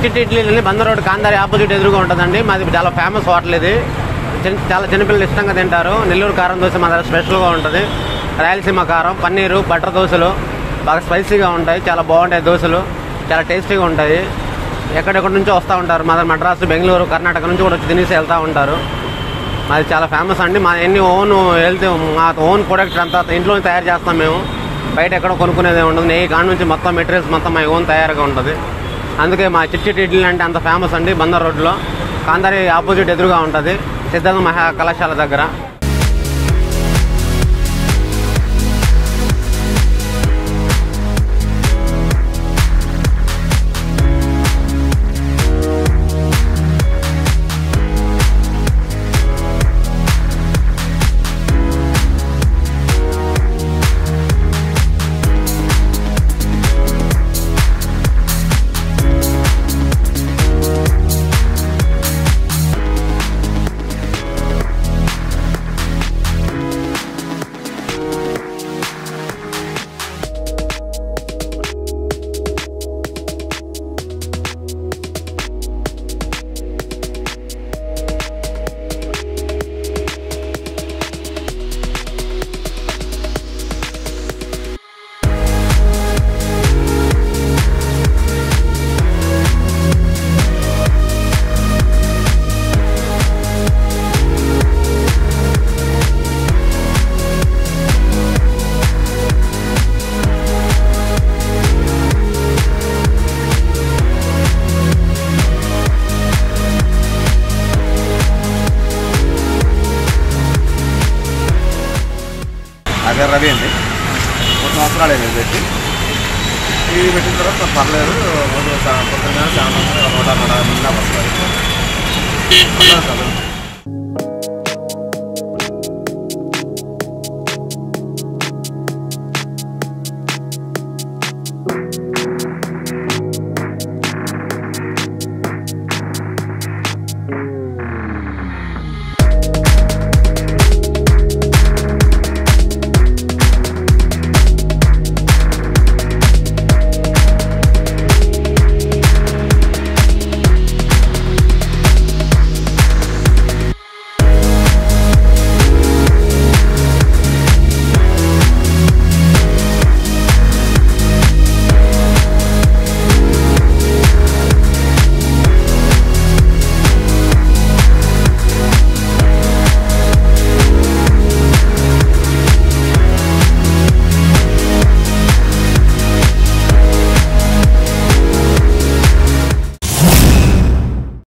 చిట్టి ఇడ్లీలని బందర్ రోడ్ కాందారి ఆపోజిట్ ఎదురుగా ఉంటుందండి మాది చాలా ఫేమస్ హోటల్ ఇది చిన్న- చాలా చిన్నపిల్లలు ఇష్టంగా తింటారు నెల్లూరు కారం దోశ మా దగ్గర స్పెషల్గా ఉంటుంది రాయలసీమ కారం పన్నీరు బటర్ దోశలు బాగా స్పైసీగా ఉంటాయి చాలా బాగుంటాయి దోశలు చాలా టేస్టీగా ఉంటాయి ఎక్కడెక్కడి నుంచో వస్తూ ఉంటారు మా దగ్గర మద్రాసు బెంగళూరు కర్ణాటక నుంచి కూడా వచ్చి తినేసి వెళ్తూ ఉంటారు మాది చాలా ఫేమస్ అండి మా ఎన్ని ఓన్ హెల్త్ మా ఓన్ ప్రొడక్ట్ అంతా ఇంట్లో తయారు చేస్తాం మేము బయట ఎక్కడ కొనుక్కునేది ఉండదు నెయ్యి కాడ నుంచి మొత్తం మెటీరియల్స్ మొత్తం మా ఓన్ తయారుగా ఉంటుంది అందుకే మా చిట్టి ఇడ్లీ అంటే అంత ఫేమస్ అండి బందర్ రోడ్లో కాందారి ఆపోజిట్ ఎదురుగా ఉంటుంది సిద్ధార్థ మహా కళాశాల దగ్గర నా పేరు రవి అండి మూడు సంవత్సరాలు అయింది ఇది పెట్టి ఇది పెట్టిన తర్వాత కొంచెం పర్లేదు రోజు సా- పొద్దున్న సాయంత్రం నూట నూట నిండా వస్తుంది పర్లేదు సార్